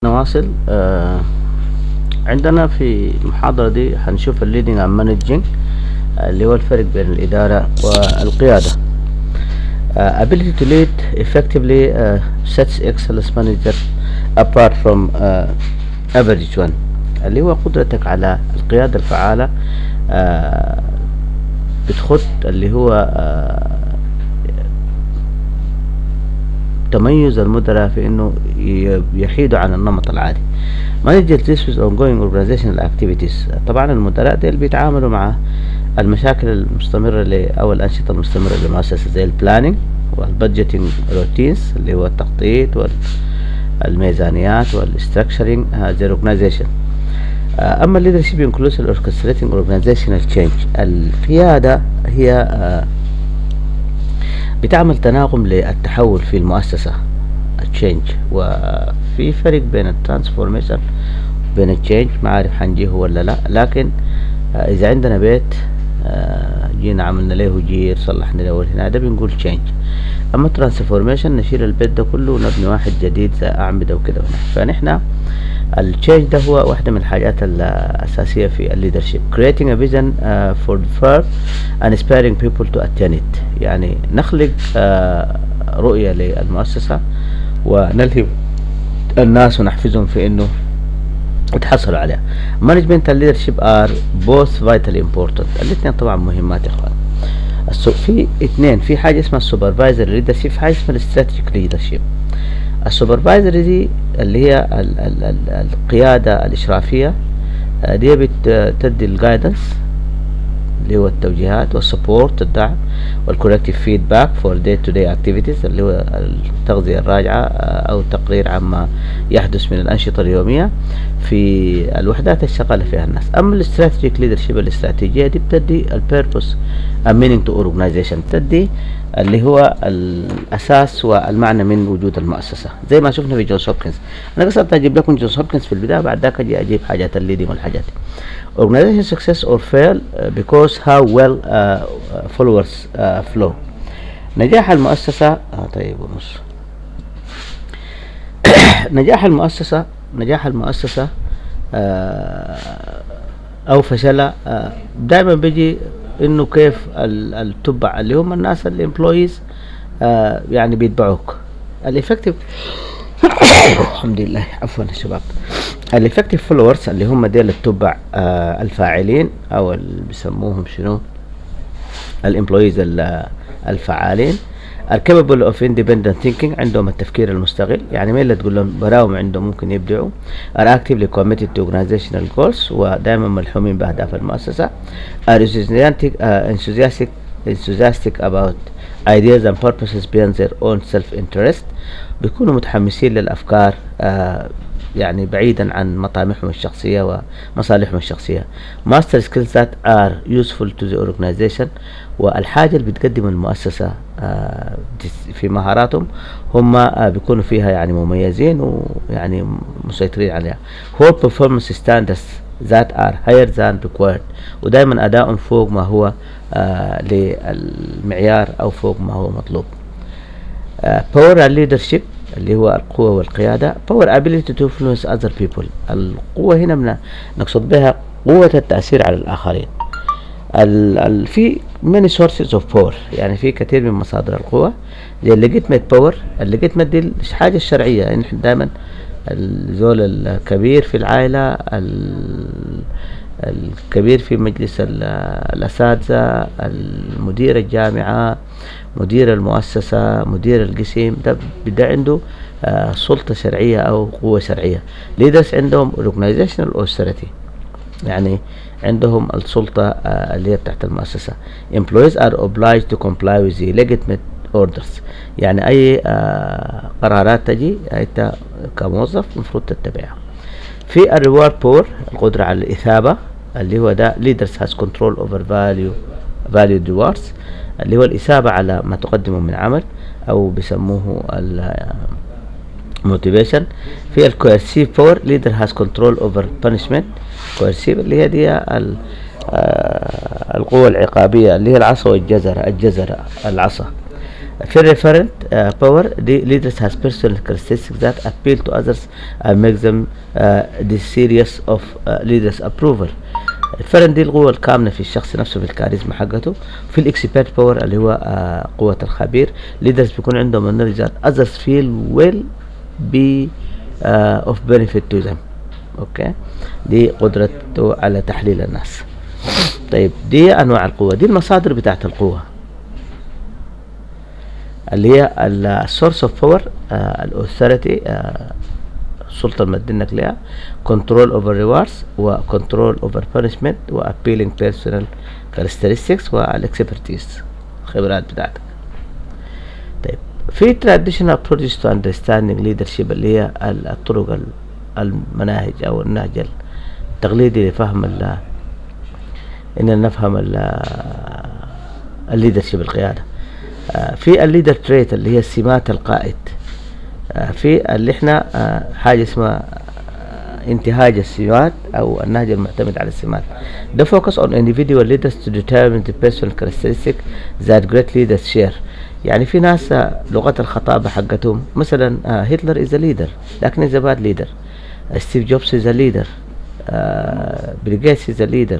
نواصل آه عندنا في المحاضرة دي هنشوف الليدنج and مانجنج اللي هو الفرق بين الإدارة والقيادة uh, ability to lead effectively uh, sets excellence manager apart from uh, average one اللي هو قدرتك على القيادة الفعالة uh, بتخط اللي هو uh, تميز المدراء في انه يحيدوا عن النمط العادي manager this with ongoing organizational activities طبعا المدراء ديل بيتعاملوا مع المشاكل المستمرة ل أو الأنشطة المستمرة للمؤسسة زي البلاننج والبادجيتنج روتينز اللي هو التخطيط والميزانيات والستراكشرنج ذا اورجنايزيشن أما الليدرشيب includes orchestrating organizational change القيادة هي uh, بتعمل تناغم للتحول في المؤسسة التشينج وفي فرق بين الترانسفورميشن بين التشينج ما عارف حنجيه ولا لا لكن آه اذا عندنا بيت آه جينا عملنا له جير صلحنا له هنا ده بنقول تشينج اما ترانسفورميشن نشيل البيت ده كله ونبني واحد جديد زي اعمده وكده فنحن التشينج ده هو واحدة من الحاجات الأساسية في الليدرشيب creating a vision uh, for the firm and inspiring people to attain it يعني نخلق uh, رؤية للمؤسسة ونلهم الناس ونحفزهم في انه يتحصلوا عليها management and leadership are both vitally important الاثنين طبعا مهمات يا اخوان في اثنين في حاجة اسمها السوبرفايزر ليدرشيب في حاجة اسمها الاستراتيجيك ليدرشيب السوبرفايزر دي اللي هي ال ال ال القيادة الإشرافية دي بتدي الجايدنس اللي هو التوجيهات والسبورت الدعم والكوركتيف فيدباك فور داي تو داي اكتيفيتيز اللي هو التغذية الراجعة أو تقرير عما يحدث من الأنشطة اليومية في الوحدات الشغالة فيها الناس أما الاستراتيجيك ليدرشيب الاستراتيجية دي بتدي البيربوس meaning to organization بتدي اللي هو الاساس والمعنى من وجود المؤسسه زي ما شفنا في جونز هوبكنز انا قصدت اجيب لكم جونز هوبكنز في البدايه بعد ذاك اجي اجيب حاجات الليدنج والحاجات organization success or fail because how well uh, followers uh, flow نجاح المؤسسه آه طيب ونص نجاح المؤسسه نجاح المؤسسه آه او فشلها آه دائما بيجي انه كيف التبع اللي هم الناس الامبلويز آه يعني بيتبعوك الافكتيف الحمد لله عفوا يا شباب الافكتيف فولورز اللي هم ديل التبع آه الفاعلين او اللي بيسموهم شنو الامبلويز الفعالين الكابابل اوف اندبندنت ثينكينج عندهم التفكير المستقل يعني ما الا تقول لهم براهم عندهم ممكن يبدعوا are actively committed to organizational goals ودائما ملحومين باهداف المؤسسه are enthusiastic, uh, enthusiastic enthusiastic about ideas and purposes beyond their own self interest بيكونوا متحمسين للافكار uh, يعني بعيدا عن مطامحهم الشخصية ومصالحهم الشخصية master skills that are useful to the organization والحاجة اللي بتقدم المؤسسة في مهاراتهم هم بيكونوا فيها يعني مميزين ويعني مسيطرين عليها whole performance standards that are higher than required ودائما أدائهم فوق ما هو للمعيار أو فوق ما هو مطلوب power and leadership اللي هو القوة والقيادة power ability to influence other people القوة هنا من نقصد بها قوة التأثير على الآخرين ال ال في many sources of power يعني في كثير من مصادر القوة زي الليجيتمت باور الليجيتمت دي الحاجة الشرعية يعني احنا دائما الزول الكبير في العائلة الكبير في مجلس الأساتذة المدير الجامعة مدير المؤسسة مدير القسم ده ده عنده آه سلطة شرعية أو قوة شرعية leaders عندهم organizational authority يعني عندهم السلطة آه اللي هي بتاعت المؤسسة employees are obliged to comply with the legitimate orders يعني أي آه قرارات تجي أنت كموظف المفروض تتبعها في الريورد بور القدرة على الإثابة اللي هو ده leaders has control over value value rewards اللي هو الإثابة على ما تقدمه من عمل أو بيسموه motivation في الكويرسيف باور leader has control over punishment كويرسيف اللي هي دي القوة العقابية اللي هي العصا والجزرة الجزرة العصا في الريفرنت باور دي leaders has personal characteristics that appeal to others and make them uh, the serious of uh, leaders approval الفرن دي القوة الكامنة في الشخص نفسه في الكاريزما حقته في الاكسبيرت باور اللي هو آه قوة الخبير ليدرز بيكون عندهم النولج that others feel will be uh, of benefit to them اوكي دي قدرته على تحليل الناس طيب دي انواع القوة دي المصادر بتاعت القوة اللي هي السورس اوف باور الاوثوريتي السلطة المدينك لها كنترول اوفر ريواردز وكنترول اوفر بانشمنت وابيلينج بيرسونال كاركترستكس والاكسبرتيز الخبرات بتاعتك طيب في traditional approaches to understanding leadership اللي هي الطرق المناهج او النهج التقليدي لفهم ال ان نفهم الليدرشيب القياده في الليدر تريت اللي هي سمات القائد في اللي احنا حاجه اسمها انتهاج السمات او النهج المعتمد على السمات ده focus on individual leaders to determine the personal characteristic that great leaders share يعني في ناس لغة الخطابة حقتهم مثلا هتلر از ليدر لكن از باد ليدر ستيف جوبز از ليدر بيل جيتس از ليدر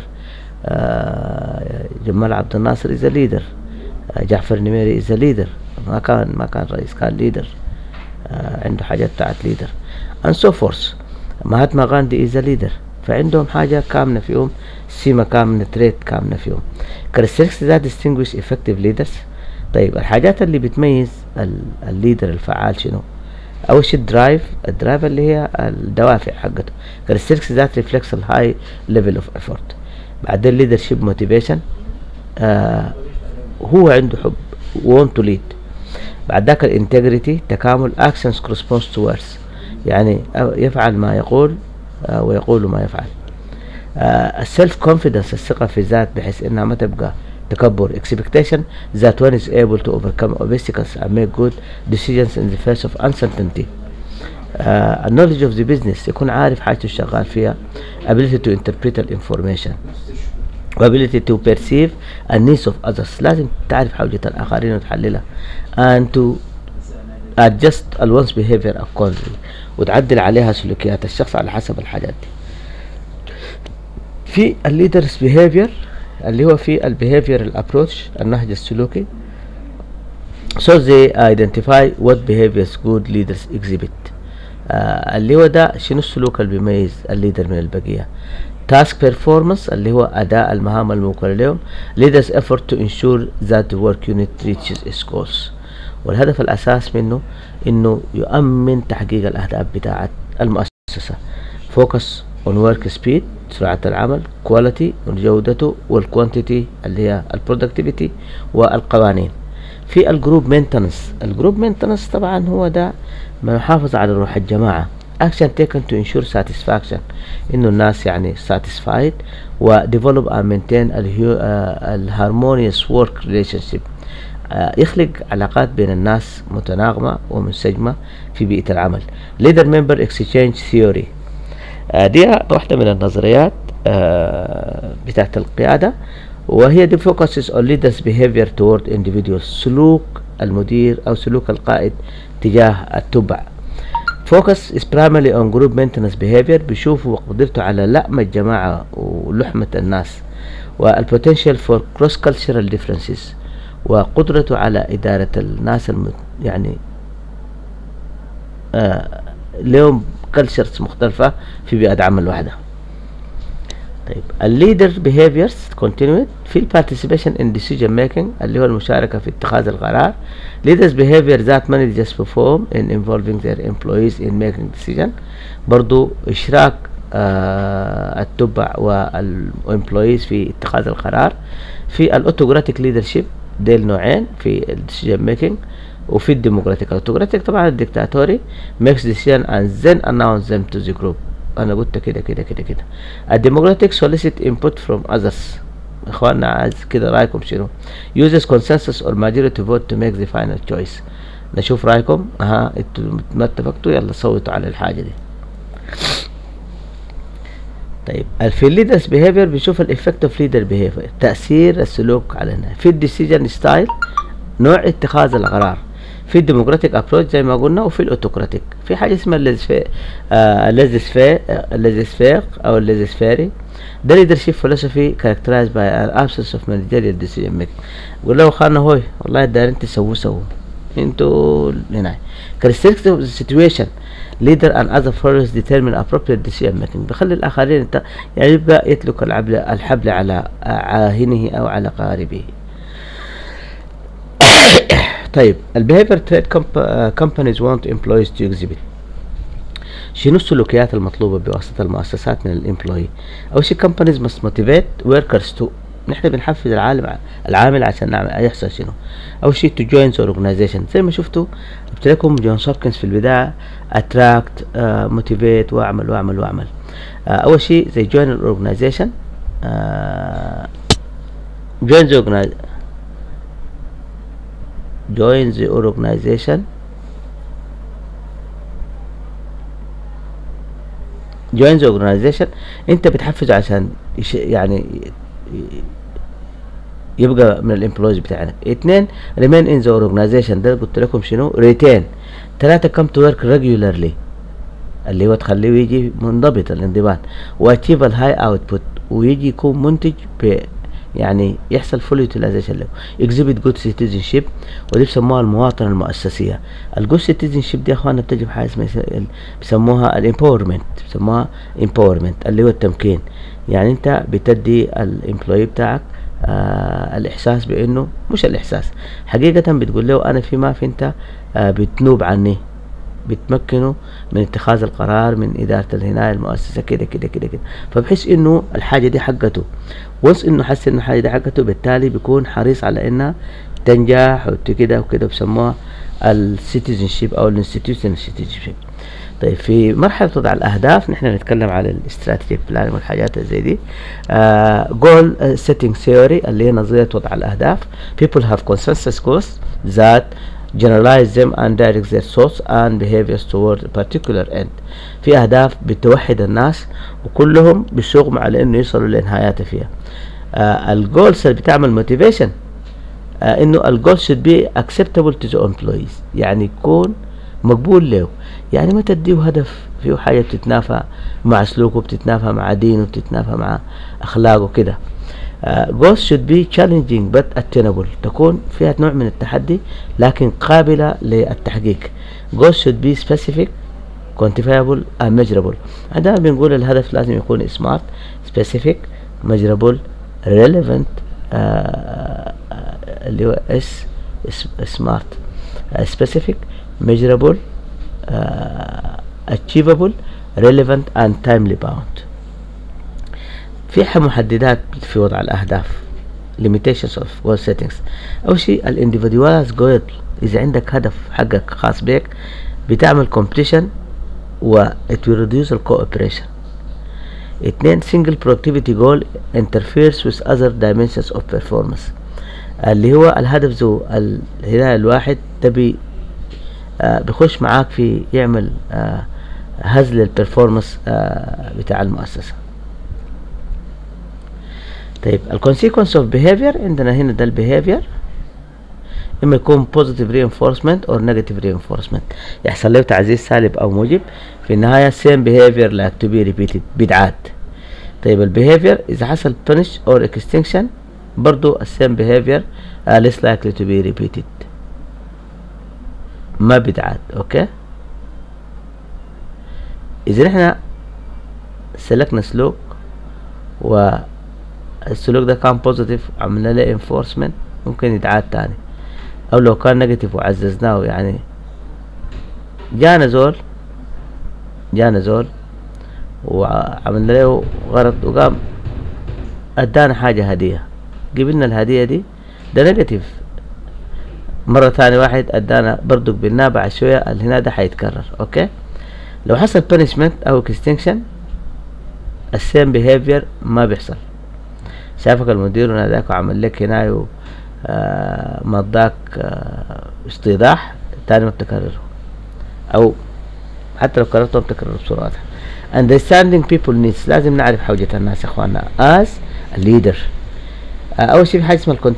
جمال عبد الناصر از ليدر جعفر نميري از ليدر ما كان ما كان رئيس كان ليدر عنده حاجات بتاعت ليدر and so forth مهاتما غاندي از ليدر فعندهم حاجة كامنة فيهم سمة كامنة تريت كامنة فيهم characteristics that distinguish effective leaders طيب الحاجات اللي بتميز الليدر الفعال شنو اول شيء الدرايف الدرايف اللي هي الدوافع حقته characteristics that reflects a high level of effort بعدين leadership motivation آه هو عنده حب want to lead بعد ذاك الانتجريتي تكامل actions corresponds to words يعني يفعل ما يقول آه ويقول ما يفعل السيلف كونفيدنس الثقة في الذات بحيث انها ما تبقى تكبر expectation that one is able to overcome obstacles and make good decisions in the face of uncertainty uh, knowledge of the business يكون عارف حاجته شغال فيها ability to interpret the information ability to perceive the needs of others لازم تعرف حاجة الآخرين وتحللها and to adjust one's behavior accordingly وتعدل عليها سلوكيات الشخص على حسب الحاجات دي في الليدرز behavior اللي هو في البيهيفير الابروتش النهج السلوكي so they identify what behaviors good leaders exhibit آه اللي هو ده شنو السلوك اللي بيميز الليدر من البقية task performance اللي هو أداء المهام الموكلة لهم leaders effort to ensure that the work unit reaches its goals والهدف الأساس منه إنه يؤمن تحقيق الأهداف بتاعة المؤسسة focus on work speed سرعة العمل كواليتي وجودته والكوانتيتي اللي هي البرودكتيفيتي والقوانين في الجروب مينتنس الجروب مينتنس طبعا هو ده ما يحافظ على روح الجماعة action taken to ensure satisfaction انه الناس يعني satisfied و develop and maintain ال harmonious work relationship يخلق علاقات بين الناس متناغمة ومنسجمة في بيئة العمل leader member exchange theory دي واحدة من النظريات بتاعت القيادة وهي دي focuses on leaders behavior toward individuals سلوك المدير أو سلوك القائد تجاه التبع focus is primarily on group maintenance behavior بيشوفوا قدرته على لأم الجماعة ولحمة الناس والpotential for cross cultural differences وقدرته على إدارة الناس الم... يعني آه لهم كلتشرز مختلفة في بيئة عمل واحدة طيب الليدر behaviors continued في البارتيسيبيشن in decision making اللي هو المشاركة في اتخاذ القرار leaders behavior that managers perform in involving their employees in making decision برضو إشراك آه التبع والemployees في اتخاذ القرار في الاوتوغراتيك leadership ديل نوعين في الديسيجن ميكينج وفي الديمقراطيك الاوتوقراطيك طبعا الديكتاتوري ميكس ديسيجن اند then announce them to the group انا قلت كده كده كده كده الديمقراطيك solicit input from others اخواننا عايز كده رايكم شنو uses consensus or majority vote to make the final choice نشوف رايكم اها انتوا ما اتفقتوا يلا صوتوا على الحاجه دي طيب في الليدرز بيهيفير بيشوف الايفكت اوف ليدر بيهيفير تاثير السلوك على الناس في الديسيجن ستايل نوع اتخاذ القرار في الديمقراطيك ابروتش زي ما قلنا وفي الاوتوكراتيك في حاجه اسمها الليزفير آه الليزفير او الليزسفيري ده ليدرشيب فلسفي characterized by an absence of managerial decision making قول له خلنا هوي والله دايرين تسووا سووا انتوا هنا characteristics of the situation leader and other followers determine appropriate decision making بخلي الاخرين انت يعني يبقى يتلك الحبل الحبل على عاهنه او على قاربه طيب البيهيفير تريد companies want employees to exhibit شنو السلوكيات المطلوبة بواسطة المؤسسات من الامبلوي أول شيء companies must motivate workers to نحن بنحفز العالم العامل عشان نعمل يحصل شنو أول شيء to join the organization زي ما شفتوا قلت لكم جون هوبكنز في البداية attract uh, motivate واعمل واعمل واعمل uh, أول شيء زي join the organization uh, join the organization join the organization join the organization انت بتحفز عشان يعني يبقى من الامبلويز بتاعنا اثنين remain in the organization ده قلت لكم شنو retain ثلاثة come to work regularly اللي هو تخليه يجي منضبط الانضباط واتشيف الهاي اوتبوت ويجي يكون منتج ب يعني يحصل فول يوتيلايزيشن له اكزيبت جود سيتيزنشيب ودي بيسموها المواطنه المؤسسيه الجود سيتيزنشيب دي يا اخوانا بتجي بحاجه اسمها بيسموها الامباورمنت بيسموها امباورمنت اللي هو التمكين يعني انت بتدي الامبلوي بتاعك آه الاحساس بانه مش الاحساس حقيقه بتقول له انا في ما في انت آه بتنوب عني بتمكنه من اتخاذ القرار من إدارة الهناية المؤسسة كده كده كده كده فبحس إنه الحاجة دي حقته وانس إنه حس إنه الحاجة دي حقته بالتالي بيكون حريص على إنها تنجح وكده وكده بسموها السيتيزنشيب أو الانستتيوشن سيتيزنشيب طيب في مرحلة وضع الأهداف نحن نتكلم على الاستراتيجيك بلان والحاجات زي دي جول سيتنج ثيوري اللي هي نظرية وضع الأهداف people have consensus goals that generalize them and direct their thoughts and behaviors toward a particular end في أهداف بتوحد الناس وكلهم بيشتغلوا على إنه يوصلوا لنهايات فيها آه الجولز اللي بتعمل موتيفيشن آه إنه الجول should be acceptable to the employees يعني يكون مقبول له يعني ما تديه هدف فيه حاجة بتتنافى مع سلوكه بتتنافى مع دينه بتتنافى مع أخلاقه كده Uh, goals should be challenging but attainable تكون فيها نوع من التحدي لكن قابلة للتحقيق goals should be specific quantifiable and measurable عندما بنقول الهدف لازم يكون smart specific measurable relevant uh, اللي هو S smart uh, specific measurable uh, achievable relevant and timely bound في محددات في وضع الأهداف limitations of goal settings أول شيء الانديفيدوالز جول إذا عندك هدف حقك خاص بك بتعمل competition و it will reduce the cooperation اثنين single productivity goal interferes with other dimensions of performance اللي هو الهدف ذو الهلال الواحد تبي آه بيخش معاك في يعمل آه هزل البرفورمانس آه بتاع المؤسسه طيب الكونسيكونس اوف behavior عندنا هنا ده البيهيفير اما يكون positive reinforcement or negative reinforcement يحصل له تعزيز سالب او موجب في النهايه same behavior like to be repeated بدعات طيب البيهيفير اذا حصل punish or extinction برضو السيم behavior uh, less likely to be repeated ما بدعات اوكي اذا احنا سلكنا سلوك و السلوك ده كان بوزيتيف عملنا له انفورسمنت ممكن يتعاد تاني او لو كان نيجاتيف وعززناه يعني جانا زول جانا زول وعملنا له غرض وقام ادانا حاجة هدية قبلنا الهدية دي ده نيجاتيف مرة ثانية واحد ادانا برضو قبلناه بعد شوية هنا ده حيتكرر اوكي لو حصل punishment او extinction السيم behavior ما بيحصل شافك المدير وناداك وعمل لك هنا آه مضاك آه استيضاح تاني ما بتكرره او حتى لو كررته ما بتكرره بصورة واضحة understanding people needs لازم نعرف حوجة الناس يا اخوانا as a leader آه اول شيء في حاجة اسمها الكونتنت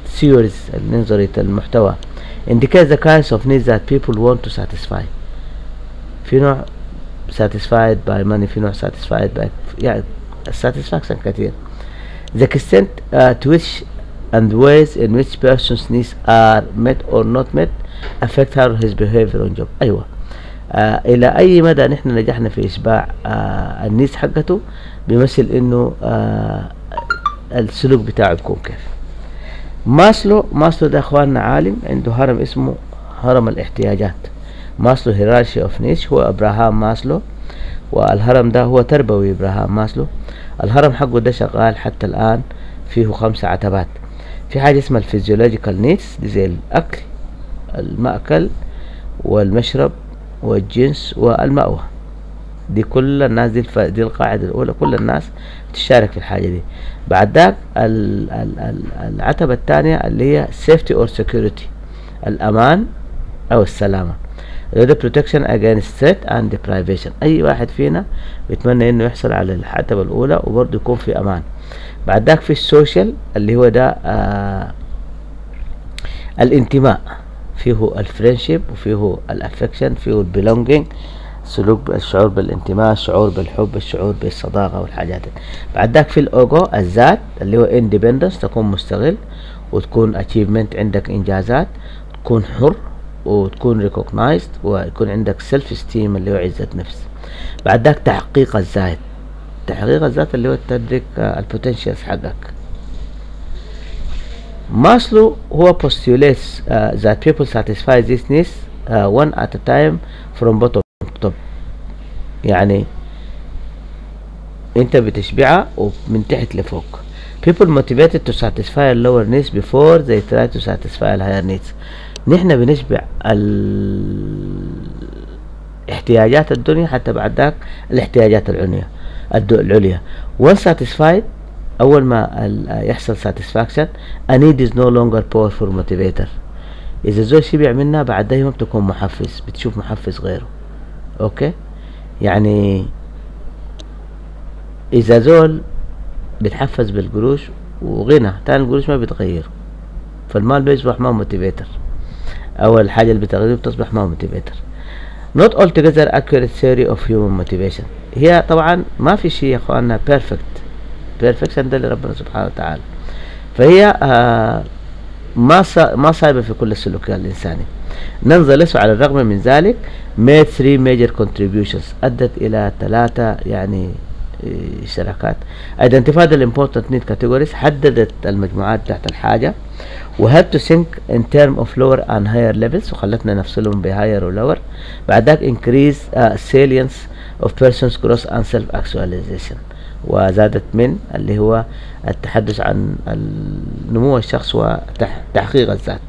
theories نظرية المحتوى indicate the kinds of needs that people want to satisfy في نوع satisfied by money في نوع satisfied by يعني satisfaction كثير the extent uh, to which and ways in which person's needs are met or not met affect how his behavior on job ايوه آه الى اي مدى نحن نجحنا في اشباع آه النيس حقته بيمثل انه آه السلوك بتاعه بيكون كيف ماسلو ماسلو ده اخواننا عالم عنده هرم اسمه هرم الاحتياجات ماسلو هيرارشي اوف نيش هو ابراهام ماسلو والهرم ده هو تربوي ابراهام ماسلو الهرم حقه ده شغال حتى الان فيه خمسة عتبات في حاجة اسمها الفيزيولوجيكال نيدز دي زي الاكل المأكل والمشرب والجنس والمأوى دي كل الناس دي, الف... دي القاعدة الأولى كل الناس تشارك في الحاجة دي بعد ذاك ال... ال... ال... العتبة الثانية اللي هي safety or security الأمان أو السلامة اللي ده protection against threat and deprivation أي واحد فينا بيتمنى إنه يحصل على العتبة الأولى وبرضه يكون في أمان بعد ذاك في السوشيال اللي هو ده آه الانتماء فيه الفريندشيب وفيه الافكشن فيه البيلونجينج سلوك الشعور بالانتماء الشعور بالحب الشعور بالصداقة والحاجات دي. بعد ذاك في الاوجو الذات اللي هو اندبندنس تكون مستغل وتكون اتشيفمنت عندك انجازات تكون حر وتكون ريكوجنايزد ويكون عندك سيلف استيم اللي هو عزة نفس بعد ذاك تحقيق الذات تحقيق الذات اللي هو تدرك البوتنشالز حقك Maslow هو postulates uh, that people satisfy these needs uh, one at a time from bottom to top يعني انت بتشبعها ومن تحت لفوق people motivated to satisfy lower needs before they try to satisfy higher needs نحن بنشبع الاحتياجات الدنيا حتى بعد ذاك الاحتياجات العليا العليا once satisfied اول ما يحصل satisfaction a need is no longer powerful motivator اذا زول شبع منها بعد دايما بتكون محفز بتشوف محفز غيره اوكي يعني اذا زول بيتحفز بالقروش وغنى تاني القروش ما بيتغير فالمال بيصبح ما موتيفيتر او الحاجه اللي بتغيره بتصبح ما موتيفيتر not altogether accurate theory of human motivation هي طبعا ما في شيء يا اخواننا perfect perfection ده لربنا سبحانه وتعالى فهي آه ما ما صايبة في كل السلوكيات الإنساني ننزلس على الرغم من ذلك made three major contributions أدت إلى ثلاثة يعني شراكات identified the important need categories حددت المجموعات تحت الحاجة و help to think in term of lower and higher levels وخلتنا نفصلهم ب higher و lower بعد ذاك increase uh, salience of persons growth and self actualization وزادت من اللي هو التحدث عن نمو الشخص وتحقيق الذات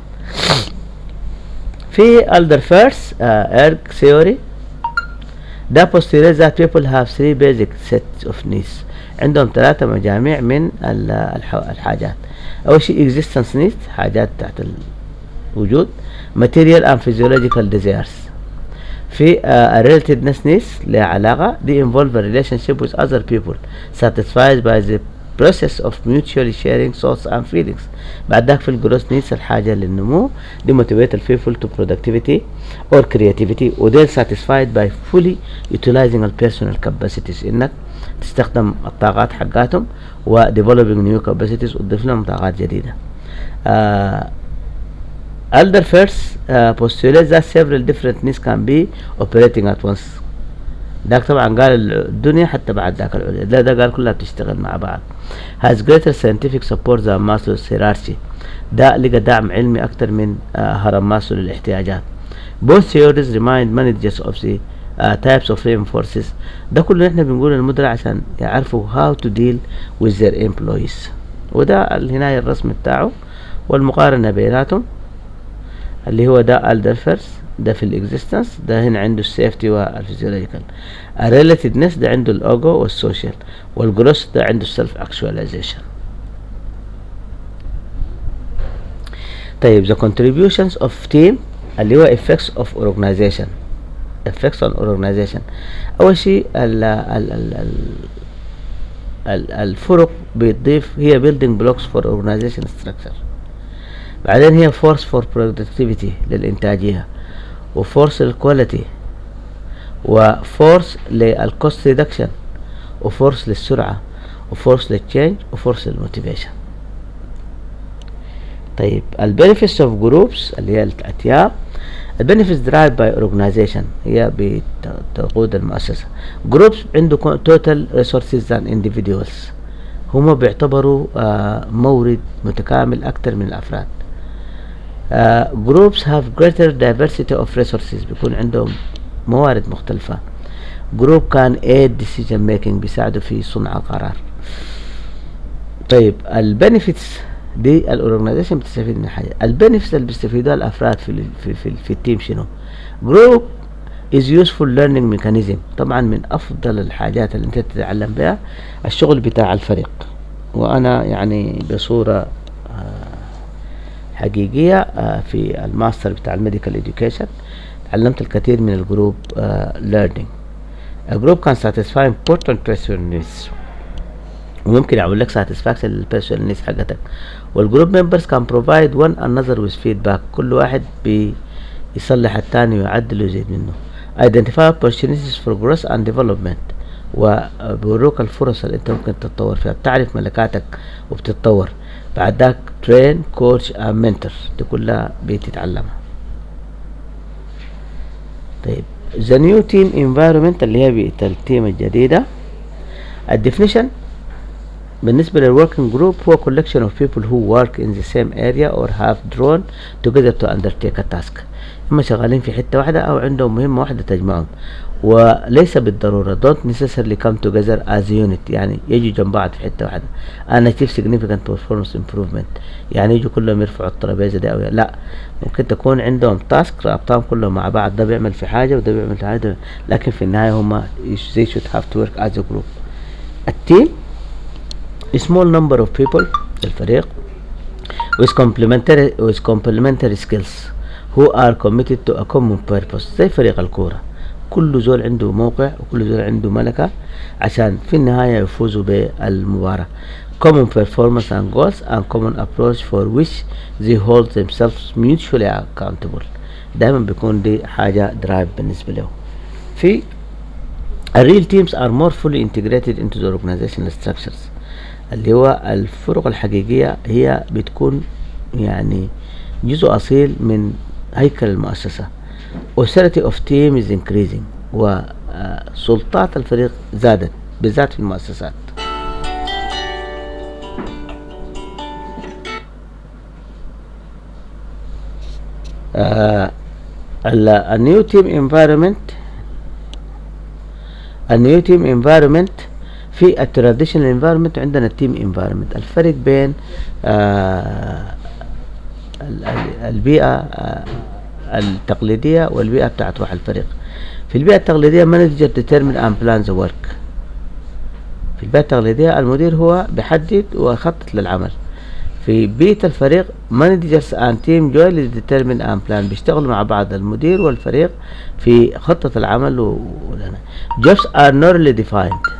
في الدر فيرس ايرج ثيوري ده postulates that people have three basic sets of needs عندهم ثلاثة مجاميع من الحاجات أول شيء existence needs حاجات تحت الوجود material and physiological desires في uh, relatedness needs لها علاقة دي involve a relationship with other people satisfied by the process of mutually sharing thoughts and feelings بعد ذاك في الجروس نيدز الحاجة للنمو دي motivate people to productivity or creativity وديل satisfied by fully utilizing the personal capacities انك تستخدم الطاقات حقاتهم و developing new capacities وتضيف لهم طاقات جديدة uh, Elder first uh, postulates that several different needs can be operating at once داك طبعا قال الدنيا حتى بعد ذاك العليا ده, ده قال كلها بتشتغل مع بعض has greater scientific support than Maslow's hierarchy ده لقى دعم علمي أكتر من uh, هرم ماسلو للاحتياجات both theories remind managers of the uh, types of reinforces ده كله احنا بنقول للمدراء عشان يعرفوا how to deal with their employees وده هنا الرسم بتاعه والمقارنة بيناتهم اللي هو ده الدرفرز ده في الاكزيستنس ده هنا عنده السيفتي والفيزيولوجيكال الريلاتيفنس ده عنده الاوجو والسوشيال والجروس ده عنده السيلف اكشواليزيشن طيب the contributions of team اللي هو effects of organization effects on organization اول شيء ال ال ال ال ال الفرق بتضيف هي building blocks for organization structure بعدين هي فورس فور برودكتيفيتي للإنتاجية وفورس للكواليتي وفورس للكوست ريدكشن وفورس للسرعة وفورس للتشينج وفورس للموتيفيشن طيب البنفيتس اوف جروبس اللي هي الاتياب البنفيتس درايف باي اورجنايزيشن هي بتقود المؤسسه جروبس عنده توتال ريسورسز ذان انديفيدوالز هم بيعتبروا آه مورد متكامل اكثر من الافراد جروبس هاف greater diversity of resources بيكون عندهم موارد مختلفة جروب كان aid decision making بيساعدوا في صنع قرار طيب البنفيتس دي الاورجنايزيشن بتستفيد من حاجه البنفيتس اللي بيستفيدوها الافراد في ال في في, في التيم شنو جروب is useful learning mechanism طبعا من افضل الحاجات اللي انت تتعلم بها الشغل بتاع الفريق وانا يعني بصوره حقيقيه في الماستر بتاع الميديكال education تعلمت الكثير من الجروب learning a group can satisfy important personal needs وممكن يعمل لك satisfaction للبيرسونال نيدز حقتك والجروب ممبرز كان بروفايد one another with feedback كل واحد بيصلح الثاني ويعدل ويزيد منه identify opportunities for growth and development وبيوروك الفرص اللي انت ممكن تتطور فيها بتعرف ملكاتك وبتتطور بعد ذاك ترين كوتش and mentor دي كلها بتتعلمها طيب the new team environment اللي هي بيئة التيم الجديدة الديفينيشن بالنسبة للworking group هو collection of people who work in the same area or have drawn together to undertake a task هم شغالين في حتة واحدة أو عندهم مهمة واحدة تجمعهم وليس بالضرورة don't necessarily come together as a unit يعني يجوا جنب بعض في حتة واحدة أنا achieve significant performance improvement يعني يجوا كلهم يرفعوا الترابيزة دي أو لا ممكن تكون عندهم تاسك رابطهم كلهم مع بعض ده بيعمل في حاجة وده بيعمل في حاجة لكن في النهاية هما they should have to work as a group التيم a small number of people الفريق with complementary with complementary skills who are committed to a common purpose زي فريق الكورة كل زول عنده موقع وكل زول عنده ملكة عشان في النهاية يفوزوا بالمباراة common performance and goals and common approach for which they hold themselves mutually accountable دائما بيكون دي حاجة درايف بالنسبة له في الريل teams are more fully integrated into the organizational structures اللي هو الفرق الحقيقية هي بتكون يعني جزء أصيل من هيكل المؤسسة authority of team is increasing وسلطات الفريق زادت بالذات في المؤسسات النيو تيم environment النيو تيم environment في التراديشنال انفايرمنت عندنا التيم انفايرمنت الفرق بين آه البيئة آه التقليدية والبيئة بتاعت روح الفريق في البيئة التقليدية مانجر determine and plan the work في البيئة التقليدية المدير هو بيحدد ويخطط للعمل في بيئة الفريق managers and team jointly determine and plan بيشتغلوا مع بعض المدير والفريق في خطة العمل و... jobs are normally defined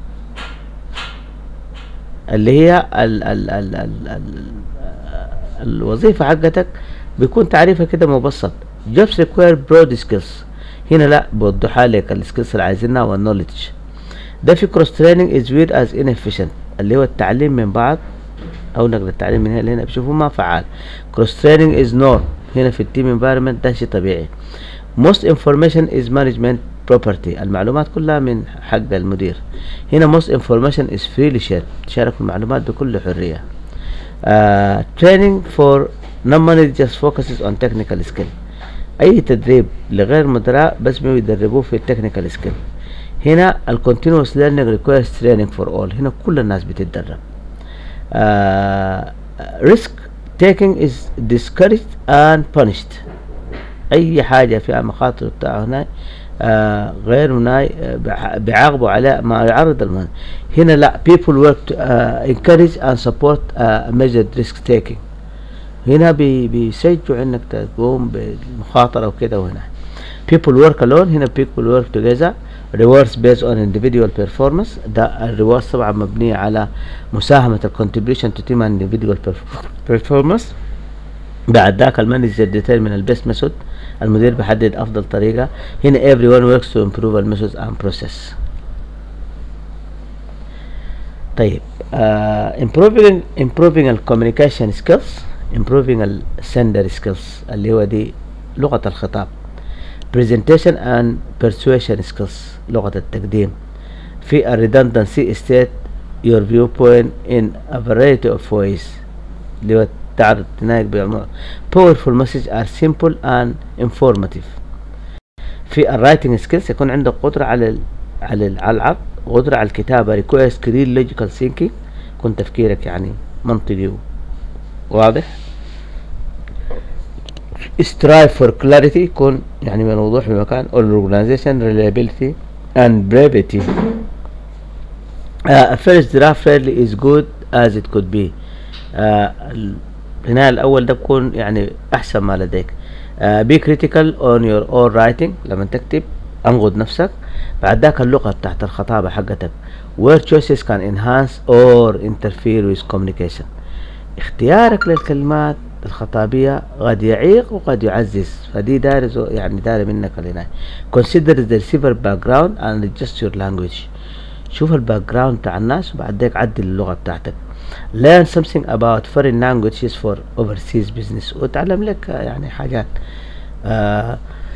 اللي هي ال ال ال ال ال الوظيفة حقتك بيكون تعريفها كده مبسط jobs require broad skills هنا لا بوضحها لك السكيلز اللي عايزينها والنولج ده في كروس تريننج از وير از inefficient اللي هو التعليم من بعض او نقل التعليم من هنا لهنا بشوفوا ما فعال كروس تريننج از نور هنا في التيم انفايرمنت ده شيء طبيعي most information is management property المعلومات كلها من حق المدير هنا most information is freely shared تشارك المعلومات بكل حرية uh, training for non-managers focuses on technical skill اي تدريب لغير مدراء بس بيدربوه في التكنيكال سكيل هنا ال continuous learning requires training for all هنا كل الناس بتتدرب uh, risk taking is discouraged and punished اي حاجة فيها مخاطر بتاع هنا آه غير مناي آه بيعاقبوا على ما يعرض المن. هنا لا people work to uh, encourage and support uh, measured risk taking هنا بي بيشجعوا انك تقوم بالمخاطرة وكده وهنا people work alone هنا people work together rewards based on individual performance ده الريوردز طبعا مبنية على مساهمة ال contribution to team and individual performance بعد ذاك المانجر ديترمين البيست ميثود المدير بيحدد افضل طريقه هنا everyone works to improve الميثود and process طيب uh, improving improving ال communication skills improving ال sender skills اللي هو دي لغة الخطاب presentation and persuasion skills لغة التقديم في ال redundancy state your viewpoint in a variety of ways اللي هو تعرض تناقض بالموضوع powerful message are simple and informative في الرايتنج سكيلز يكون عندك قدرة على ال على ال على العرض قدرة على الكتابة requires clear logical thinking يكون تفكيرك يعني منطقي واضح strive for clarity يكون يعني من الوضوح بمكان organization reliability and brevity uh, first draft rarely is good as it could be uh, البناء الأول ده بكون يعني أحسن ما لديك uh, be critical on your own writing لما تكتب انقد نفسك بعد ذاك اللغة بتاعت الخطابة حقتك where choices can enhance or interfere with communication اختيارك للكلمات الخطابية قد يعيق وقد يعزز فدي دار يعني دار منك العناية consider the receiver background and adjust your language شوف الباك جراوند بتاع الناس وبعد ذاك عدل اللغة بتاعتك learn something about foreign languages for overseas business وتعلم لك يعني حاجات آه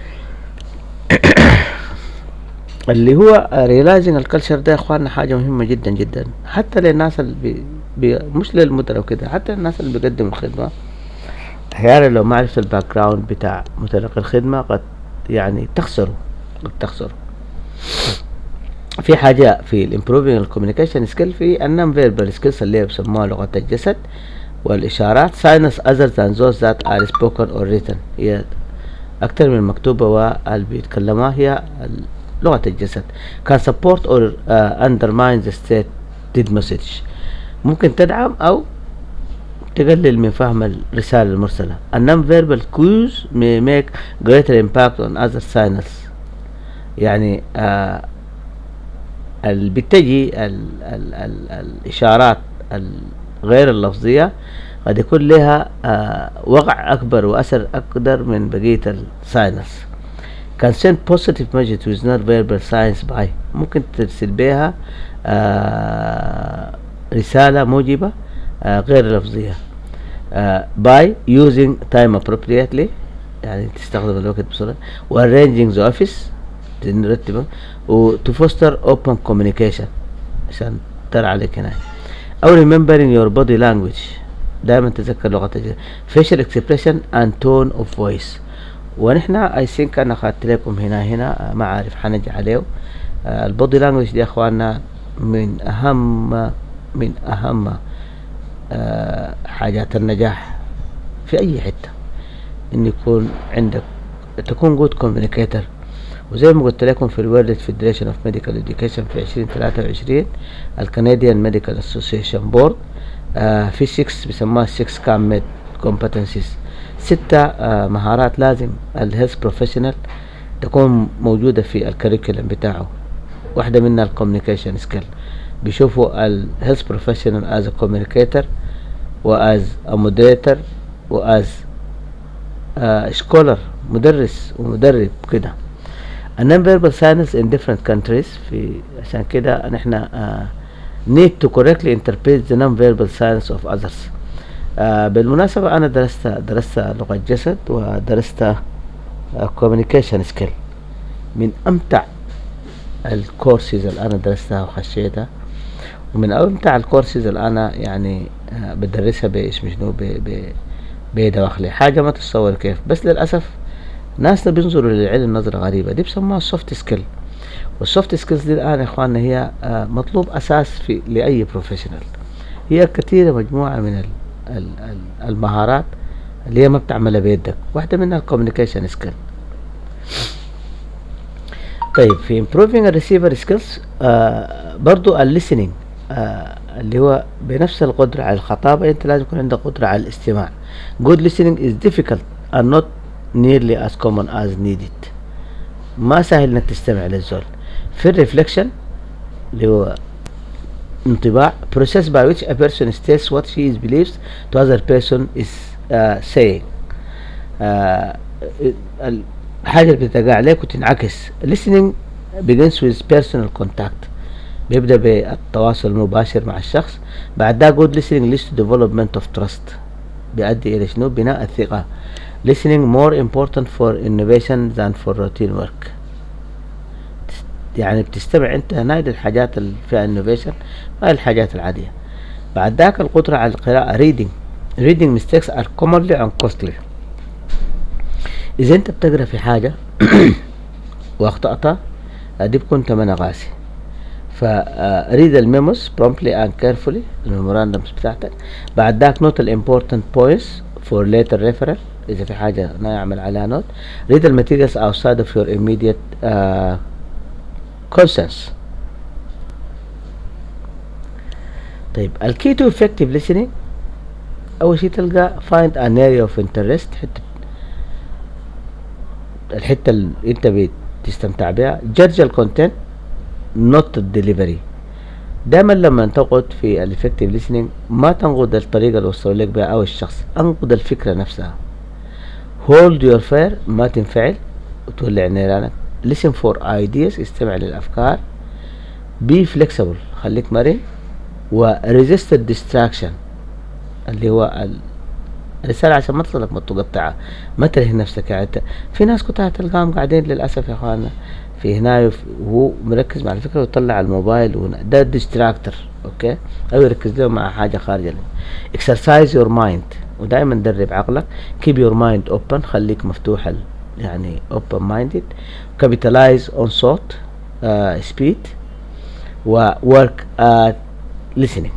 اللي هو realizing الكلتشر ده يا اخواننا حاجة مهمة جدا جدا حتى للناس اللي بي بي مش للمدراء وكده حتى الناس اللي بيقدموا الخدمة احيانا لو ما عرفت الباك جراوند بتاع متلقي الخدمة قد يعني تخسره قد تخسره في حاجة في الامبروفينج الكوميونيكيشن سكيل في النون فيربال سكيلز اللي هي بيسموها لغة الجسد والإشارات ساينس other than those that are spoken or written هي أكتر من المكتوبة واللي بيتكلموها هي لغة الجسد can support or uh, undermine the stated message ممكن تدعم أو تقلل من فهم الرسالة المرسلة a non-verbal cues may make greater impact on other signals يعني آه اللي بتجي ال ال ال الإشارات الغير اللفظية قد يكون لها آه وقع أكبر وأثر أقدر من بقية الساينس can send positive message with not verbal signs by ممكن ترسل بها آه رسالة موجبة آه غير لفظية آه by using time appropriately يعني تستخدم الوقت بسرعة و arranging the office نرتبه و to foster open communication عشان ترى عليك هنا أو remembering your body language دائما تذكر لغة الجسد facial expression and tone of voice ونحن اي ثينك انا اخذت لكم هنا هنا ما عارف حنجي عليه آه البودي لانجوج دي يا اخواننا من اهم من اهم آه حاجات النجاح في اي حته ان يكون عندك تكون جود كوميونيكيتر وزي ما قلت لكم في الورلد فيدريشن اوف ميديكال اديوكيشن في عشرين تلاتة وعشرين الكنديان ميديكال اسوسيشن بورد في 6 بيسموها 6 كام ميد كومبتنسيز ستة آه مهارات لازم الهيلث بروفيشنال تكون موجودة في الكريكولم بتاعه واحدة منها الكوميونيكيشن سكيل بيشوفوا الهيلث بروفيشنال از كوميونيكيتر واز مودريتر واز سكولر مدرس ومدرب كده النون ساينس in different countries في عشان كده نحن uh, need to correctly interpret the non-verbal signs of others آه بالمناسبة أنا درست درست لغة جسد ودرست كوميونيكيشن سكيل من أمتع الكورسز اللي أنا درستها وخشيتها ومن أمتع الكورسز اللي أنا يعني آه بدرسها باسم شنو بدواخلي حاجة ما تتصور كيف بس للأسف ناسنا بينظروا للعلم نظرة غريبة دي بسموها السوفت سكيل والسوفت سكيلز دي الآن يا إخواننا هي آه مطلوب أساس في لأي بروفيشنال هي كثيرة مجموعة من ال المهارات اللي هي ما بتعملها بيدك واحدة منها الكوميونيكيشن سكيل طيب في improving الريسيفر سكيلز آه برضو الليسننج آه اللي هو بنفس القدرة على الخطابة انت لازم يكون عندك قدرة على الاستماع good listening is difficult and not nearly as common as needed ما سهل انك تستمع للزول في الريفلكشن اللي هو انطباع process by which a person states what he believes to other person is uh, saying آه الحاجة اللي بتتقع عليك وتنعكس listening begins with personal contact بيبدأ بالتواصل المباشر مع الشخص بعد ده good listening leads to development of trust بيؤدي إلى شنو بناء الثقة listening more important for innovation than for routine work يعني بتستمع انت هنا للحاجات اللي فيها innovation ما الحاجات العادية بعد ذاك القدرة على القراءة reading reading mistakes are commonly and costly إذا أنت بتقرأ في حاجة وأخطأتها دي بكون تمنها غاسي فريد الميموس promptly and carefully الميموراندمز بتاعتك بعد ذاك نوت الامبورتنت بوينتس فور later referral إذا في حاجة نعمل عليها نوت read the materials outside of your immediate uh, conscience طيب الكي تو effective listening أول شي تلقى find an area of interest حتة الحتة اللي أنت بتستمتع بها judge الكونتنت not الدليفري دايما لما تقعد في الافكتيف listening ما تنقد الطريقة اللي وصلوا لك بها أو الشخص انقد الفكرة نفسها hold your fire ما تنفعل وتولع نيرانك listen for ideas استمع للأفكار be flexible خليك مرن و resist the distraction اللي هو الرسالة عشان ما تصلك ما تقطعها ما تلهي نفسك يعني في ناس كنت تلقاهم قاعدين للأسف يا اخوانا في هنا وهو مركز مع الفكرة ويطلع الموبايل وهنا ده ديستراكتر اوكي او يركز له مع حاجة خارجة exercise your mind ودائما درب عقلك keep your mind open خليك مفتوح يعني open minded capitalize on thought uh, speed و work at listening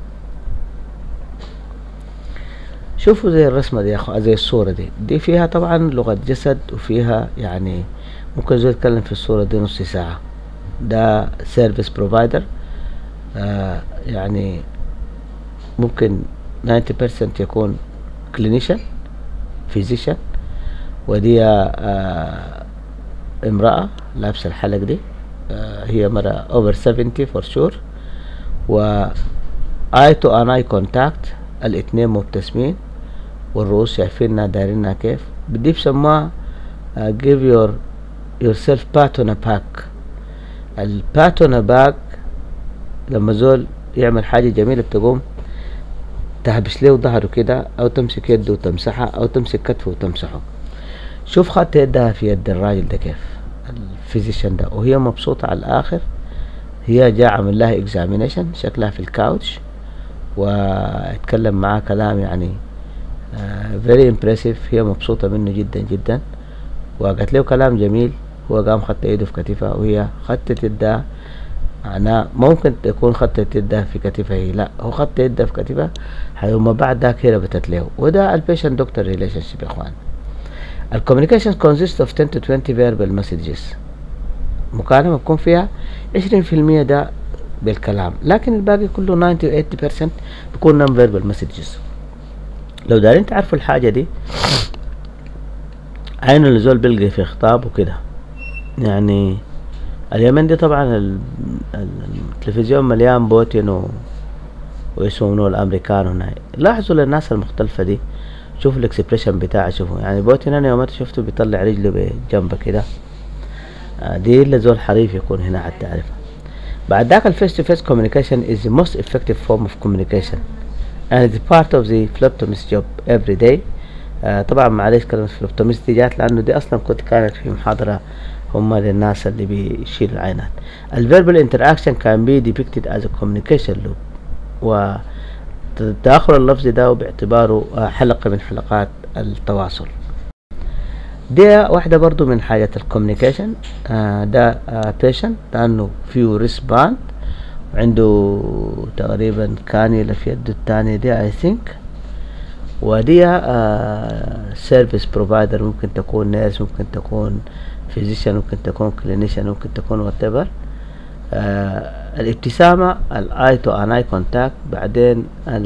شوفوا زي الرسمة دي يا اخو زي الصورة دي دي فيها طبعا لغة جسد وفيها يعني ممكن زول يتكلم في الصورة دي نص ساعة ده سيرفيس بروفايدر آه يعني ممكن 90% يكون كلينيشن فيزيشن ودي آه امرأة لابسة الحلق دي آه هي مرة اوفر 70 فور شور و اي تو ان اي كونتاكت الاتنين مبتسمين والرؤوس شايفينها دايرينها كيف بدي بسموها give your yourself pat on a back البات on a back لما زول يعمل حاجة جميلة بتقوم تهبش له ظهره كده او تمسك يده وتمسحها او تمسك كتفه وتمسحه شوف خط يدها في يد الراجل ده كيف الفيزيشن ده وهي مبسوطة على الاخر هي جاء عمل لها اكزامينيشن شكلها في الكاوتش واتكلم معاه كلام يعني فيري uh, امبرسيف هي مبسوطة منه جدا جدا وقالت له كلام جميل هو قام خدت ايده في كتفها وهي خدت يدها معناه ممكن تكون خدت يدها في كتفها هي لا هو خدت يدها في كتفها ثم بعد ذاك هي ربطت له وده البيشنت دكتور ريليشن شيب يا اخوان الكوميونيكيشن كونسيست اوف 10 to 20 verbal messages مكالمة بكون فيها 20% ده بالكلام لكن الباقي كله 90 و 80% بيكون نون فيربال مسجز لو دارين تعرفوا الحاجة دي عين الزول بيلقي في خطاب وكده يعني اليمن دي طبعا التلفزيون مليان بوتين و ويسمونه الامريكان هنا لاحظوا للناس المختلفة دي شوفوا الاكسبريشن بتاعه شوفوا يعني بوتين انا يوم شفته بيطلع رجله بجنبه كده دي اللي زول حريف يكون هنا حتى تعرفها بعد ذاك الفيس تو فيس communication is the most effective form of communication and it's part of the phlebotomist job every day آه طبعا معلش كلمة phlebotomist دي جات لأنه دي أصلا كنت كانت في محاضرة هم للناس اللي بيشيلوا العينات الverbal interaction can be depicted as a communication loop والتداخل اللفظي ده باعتباره حلقة من حلقات التواصل دي واحدة برضو من حاجات الكوميونيكيشن آه ده آه بيشنت لأنه فيه ريسباند عنده تقريبا كانيولا في يده التانية دي اي ثينك ودي سيرفيس uh, بروفايدر ممكن تكون نيرس ممكن تكون فيزيشن ممكن تكون كلينيشن ممكن تكون وات ايفر الابتسامة الاي تو ان اي كونتاكت بعدين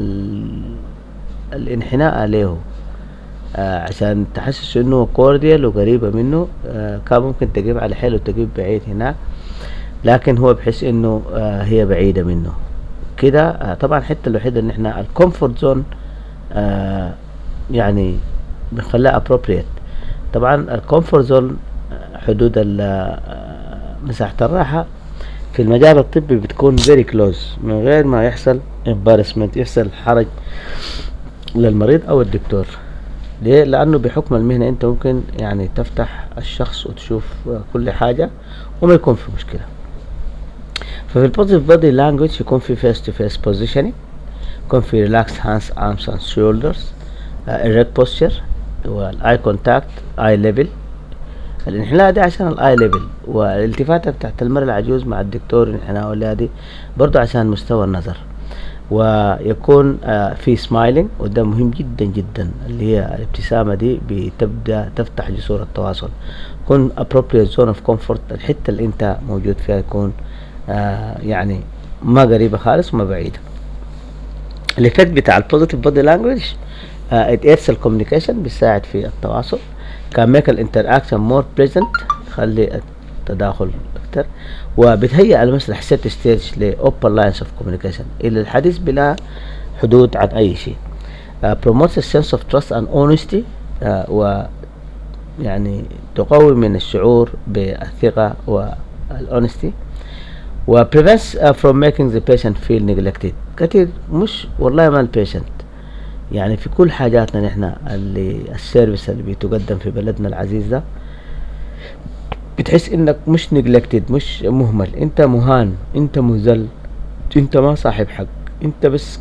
الانحناء له آه عشان تحسس انه كورديال وقريبة منه آه كان ممكن تجيب على حيل وتجيب بعيد هناك لكن هو بحس انه آه هي بعيدة منه كده آه طبعا الحتة الوحيدة ان احنا الكومفورت زون آه يعني بنخليها appropriate طبعا الكومفورت زون حدود مساحة الراحة في المجال الطبي بتكون very close من غير ما يحصل embarrassment يحصل حرج للمريض او الدكتور ليه لانه بحكم المهنة انت ممكن يعني تفتح الشخص وتشوف كل حاجة وما يكون في مشكلة ففي البوزيتيف بودي لانجوج يكون في فيس تو فيس بوزيشننج يكون في ريلاكس هاندز ارمز اند شولدرز erect posture والاي كونتاكت اي ليفل الانحناء ده عشان الاي ليفل والالتفاته بتاعت المرأة العجوز مع الدكتور الانحناء ولا دي برضو عشان مستوى النظر ويكون آه في سمايلينج وده مهم جدا جدا اللي هي الابتسامة دي بتبدأ تفتح جسور التواصل يكون appropriate zone of comfort الحتة اللي انت موجود فيها يكون آه يعني ما قريبة خالص وما بعيدة الافكت بتاع البوزيتيف بودي لانجوج it aids الكوميونيكيشن بيساعد في التواصل كان make الانتراكشن more pleasant تخلي التداخل اكتر وبتهيئ المسرح set stage ل open lines of communication الى الحديث بلا حدود عن اي شيء uh, promotes a sense of trust and honesty uh, و يعني تقوي من الشعور بالثقة والأونستي و prevents uh, from making the patient feel neglected كتير مش والله ما البيشنت يعني في كل حاجاتنا نحن اللي السيرفيس اللي بيتقدم في بلدنا العزيز ده بتحس انك مش نجلكتد مش مهمل انت مهان انت مذل انت ما صاحب حق انت بس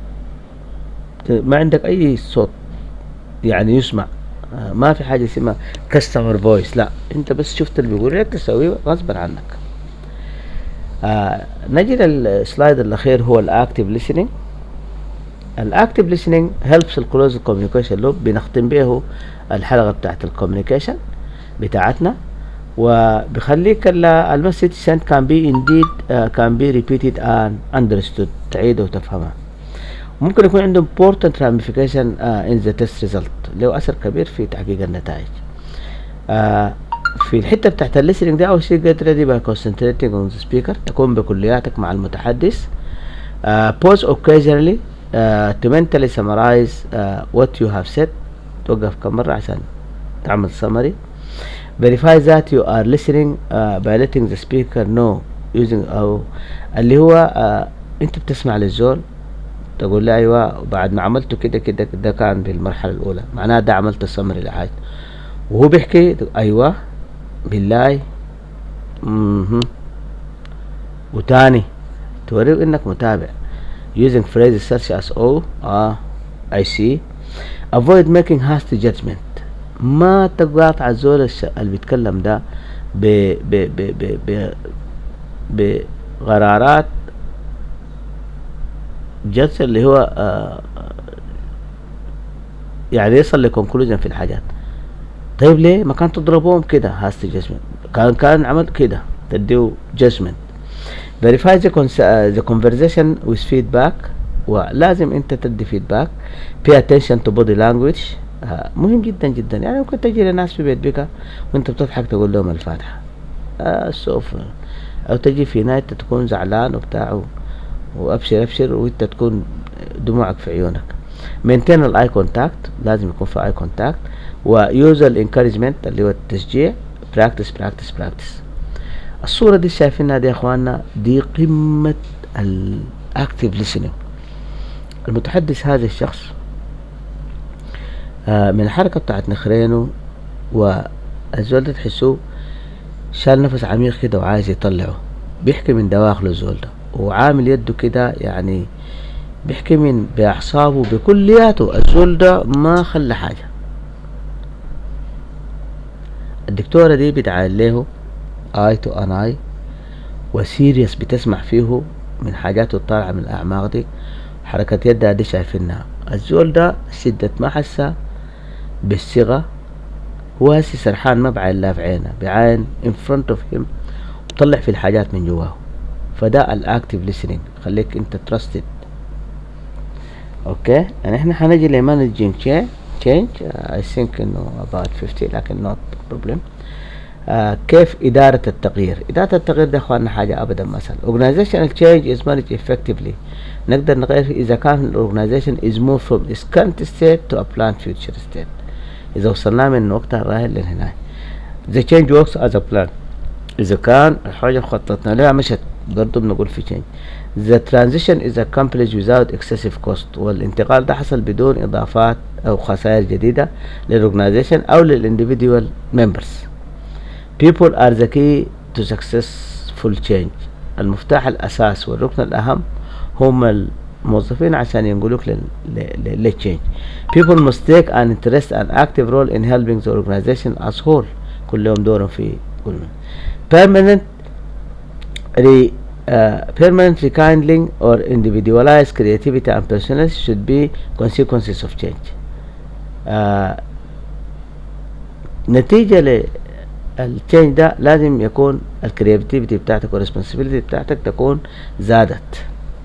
ما عندك اي صوت يعني يسمع ما في حاجه اسمها كاستمر فويس لا انت بس شفت اللي بيقول لك تسويه غصبا عنك آه نجي للسلايد الاخير هو الاكتيف listening الاكتيف listening helps الكلوز كوميونيكيشن لوب بنختم به الحلقه بتاعت الكوميونيكيشن بتاعتنا وبخليك المسج sent can be indeed uh, can be repeated and understood تعيده وتفهمها ممكن يكون عنده important ramification uh, in the test result له اثر كبير في تحقيق النتائج uh, في الحتة بتاعت الليسننج دي أول شيء get ready by concentrating on the speaker تكون بكلياتك مع المتحدث uh, pause occasionally uh, to mentally summarize uh, what you have said توقف كم مرة عشان تعمل summary verify that you are listening uh, by letting the speaker know using أو اللي هو uh, أنت بتسمع للزول تقول له أيوة وبعد ما عملته كده كده ده كان في المرحلة الأولى معناها ده عملت السمري لحاجة وهو بيحكي أيوة بالله مهم. وتاني توريه انك متابع using phrases such as oh ah I see avoid making hasty judgment ما تقاطع الزول الش... اللي بيتكلم ده ب ب ب ب ب بقرارات جدس اللي هو آه يعني يصل لكونكلوجن في الحاجات طيب ليه ما كان تضربوهم كده هاست جاجمنت كان كان عمل كده تديه جاجمنت verify the, the conversation with feedback ولازم انت تدي feedback pay attention to body language آه مهم جدا جدا يعني ممكن تجي لناس في بيت بك وانت بتضحك تقول لهم الفاتحة آه سوف او تجي في نهاية تكون زعلان وبتاع وابشر ابشر وانت تكون دموعك في عيونك maintain الاي كونتاكت لازم يكون في اي كونتاكت ويوز الانكارجمنت اللي هو التشجيع براكتس براكتس براكتس الصورة دي شايفينها دي يا اخواننا دي قمة الاكتيف listening المتحدث هذا الشخص آه من الحركة بتاعت نخرينه والزول ده تحسوه شال نفس عميق كده وعايز يطلعه بيحكي من دواخله الزول ده وعامل يده كده يعني بيحكي من بأعصابه بكلياته الزول ده ما خلى حاجة الدكتورة دي بتعال له اي تو ان اي وسيريس بتسمع فيه من حاجاته الطالعة من الأعماق دي حركة يدها دي شايفينها الزول ده شدة ما حسها بالصغة هو هسي سرحان ما بعين لا في عينه بعين in front of him وطلع في الحاجات من جواه فده الاكتيف listening خليك انت trusted اوكي يعني احنا حنجي لمانجينج change I think انه about 50 لكن not problem آه كيف إدارة التغيير إدارة التغيير ده أخواننا حاجة أبدا مثلا organizational change is managed effectively نقدر نغير إذا كان ال organization is moved from its current state to a planned future state اذا وصلنا من وقتها الراهن لهنا the change works as a plan اذا كان الحاجة اللي خططنا لها مشت برضه بنقول في change the transition is accomplished without excessive cost والانتقال ده حصل بدون اضافات او خسائر جديدة للorganization او للانديفيدوال members people are the key to successful change المفتاح الاساس والركن الاهم هم الموظفين عشان ينقلوك للتشينج people must take an interest and active role in helping the organization as whole كلهم دورهم في كل permanent re, uh, permanent rekindling or individualized creativity and personality should be consequences of change uh, نتيجة للتشينج ده لازم يكون الكرياتيفيتي بتاعتك والريسبونسبيلتي بتاعتك تكون زادت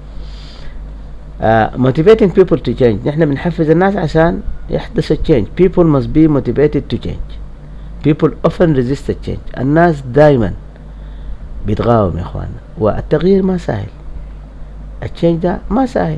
uh, motivating people to change نحن بنحفز الناس عشان يحدث التشينج people must be motivated to change people often resist the change الناس دايما بيتقاوم يا اخوانا والتغيير ما سهل التشينج ده ما سهل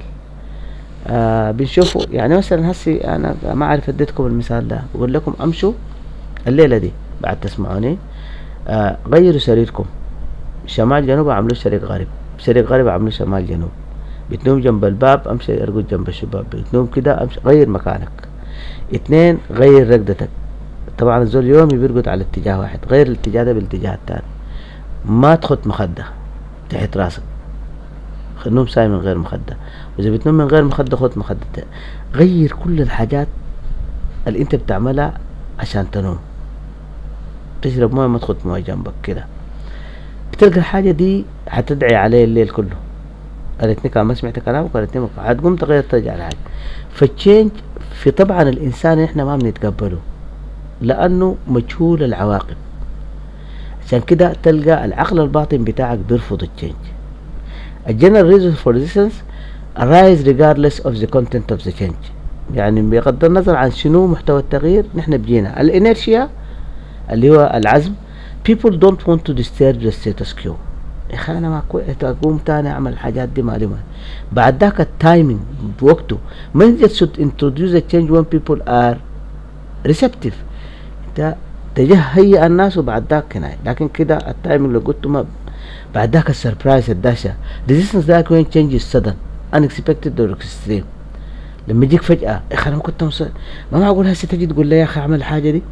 آه بنشوفه يعني مثلا هسي انا ما اعرف اديتكم المثال ده بقول لكم امشوا الليله دي بعد تسمعوني آه غيروا سريركم شمال جنوب عملوا شرق غرب شرق غرب عملوا شمال جنوب بتنوم جنب الباب امشي ارقد جنب الشباك بتنوم كده امشي غير مكانك اتنين غير رقدتك طبعا الزول يومي بيرقد على اتجاه واحد غير الاتجاه ده بالاتجاه التاني ما تخط مخدة تحت راسك نوم ساي من غير مخدة واذا بتنوم من غير مخدة خد مخدة غير كل الحاجات اللي انت بتعملها عشان تنوم تشرب مويه ما تخد مويه جنبك كده بتلقى الحاجة دي حتدعي عليه الليل كله قالتني كان ما سمعت كلامك قالتني حتقوم تغير ترجع لحاجة فالتشينج في طبعا الانسان احنا ما بنتقبله لانه مجهول العواقب عشان كده تلقى العقل الباطن بتاعك بيرفض التشينج الجنرال reason for resistance arise regardless of the content of the change يعني بغض النظر عن شنو محتوى التغيير نحن بجينا الانيرشيا اللي هو العزم people don't want to disturb the status quo يا اخي انا ما كويس اقوم تاني اعمل الحاجات دي مالي ما بعد ذاك التايمينج بوقته ما should introduce a change when people are receptive انت تجهي الناس وبعد ذاك هنا لكن كده التايمينج اللي قلته ما بعد ذاك السربرايز الدهشه ريزيستنس ذاك وين تشينج سدن unexpected or extreme لما يجيك فجأة يا اخي انا كنت مصر ما معقول هسه تجي تقول لي يا اخي اعمل الحاجة دي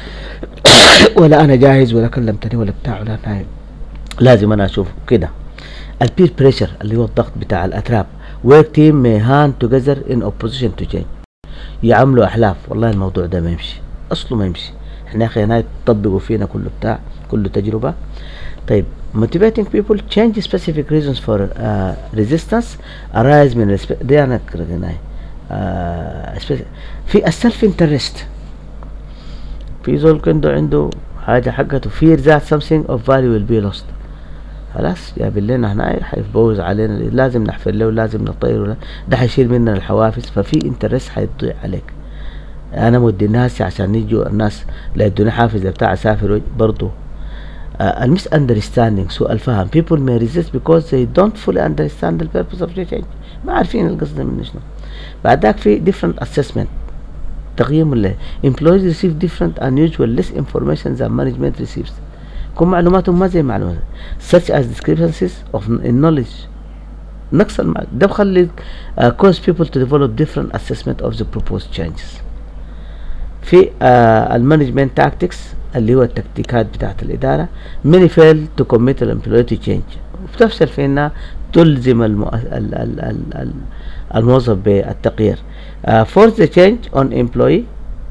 ولا انا جاهز ولا كلمتني ولا بتاع ولا نايم لازم انا اشوف كده البير بريشر اللي هو الضغط بتاع الاتراب work team may hand together in opposition to change يعملوا احلاف والله الموضوع ده ما يمشي اصله ما يمشي احنا يا اخي هنا تطبقوا فينا كله بتاع كله تجربة طيب motivating people change specific reasons for uh, resistance arise من دي انا هنا uh, في السلف انترست في زول عنده عنده حاجة حقته fear that something of value will be lost خلاص جاب لنا هنا حيفوز علينا لازم نحفر له لازم نطير ده حيشيل مننا الحوافز ففي انترست حيضيع عليك انا مودي الناس عشان يجوا الناس لا يدوني حافز بتاع اسافر برضه المس اندرستاندينج سوء الفهم people may resist because they don't fully understand the purpose of the change ما عارفين القصد من شنو بعد ذاك في different assessment تقييم ال employees receive different unusual less information than management receives كل معلوماتهم ما زي معلومات such as discrepancies of knowledge نقص المع... ده بخلي uh, cause people to develop different assessment of the proposed changes في uh, المانجمنت تاكتكس اللي هو التكتيكات بتاعت الإدارة many fail to commit an employee to change وبتفشل في انها تلزم المو... ال... ال... ال... ال... الموظف بالتغيير uh, force the change on employee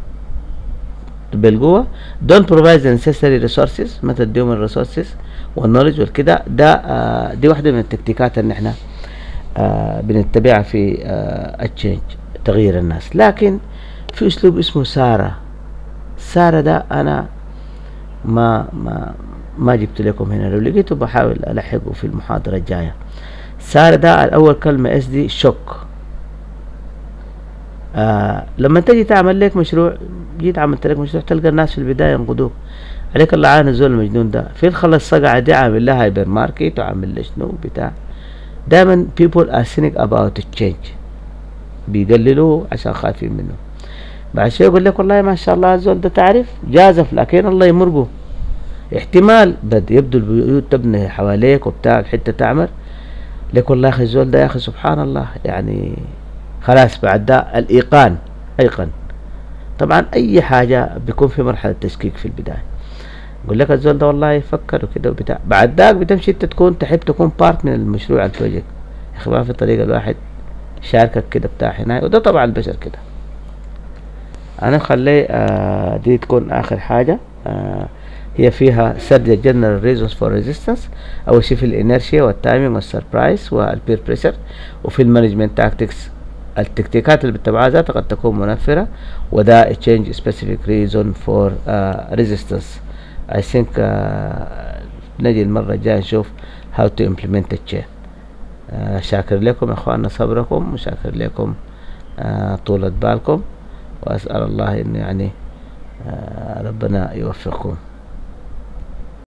بالقوة don't provide the necessary resources ما تديهم الريسورسز والنولج والكده ده uh, دي واحدة من التكتيكات اللي احنا uh, بنتبعها في uh, التشينج تغيير الناس لكن في اسلوب اسمه سارة سارة ده انا ما ما ما جبت لكم هنا لو لقيته بحاول الحقه في المحاضرة الجاية سارة ده الاول كلمة اس دي شوك آه لما تجي تعمل لك مشروع جيت عملت لك مشروع تلقى الناس في البداية ينقدوك عليك الله عين الزول المجنون ده في الخلص صقع دي عامل لها هايبر ماركت وعامل له شنو بتاع دايما people are cynic about the change بيقللوه عشان خايفين منه بعد شوية يقول لك والله ما شاء الله الزول ده تعرف جازف لكن الله يمرقه احتمال بد يبدو البيوت تبني حواليك وبتاع الحتة تعمر لك والله يا اخي الزول ده يا اخي سبحان الله يعني خلاص بعد ده الايقان ايقن طبعا اي حاجة بيكون في مرحلة تشكيك في البداية يقول لك الزول ده والله يفكر وكده وبتاع بعد ذاك بتمشي انت تكون تحب تكون بارت من المشروع البروجكت يا اخي ما في طريقة الواحد شاركك كده بتاع هنا وده طبعا البشر كده انا خلي آه دي تكون اخر حاجة آه هي فيها سرد الجنرال ريزونز فور ريزيستنس اول شيء في الانرشيا والتايمينج والسربرايز والبير بريشر وفي المانجمنت تاكتكس التكتيكات اللي بتتبعها ذاتها قد تكون منفرة وده change specific reason for uh, resistance I think uh, نجي المرة الجاية نشوف how to implement the chain uh, شاكر لكم يا اخواننا صبركم وشاكر لكم uh, طولة بالكم واسأل الله انه يعني uh, ربنا يوفقكم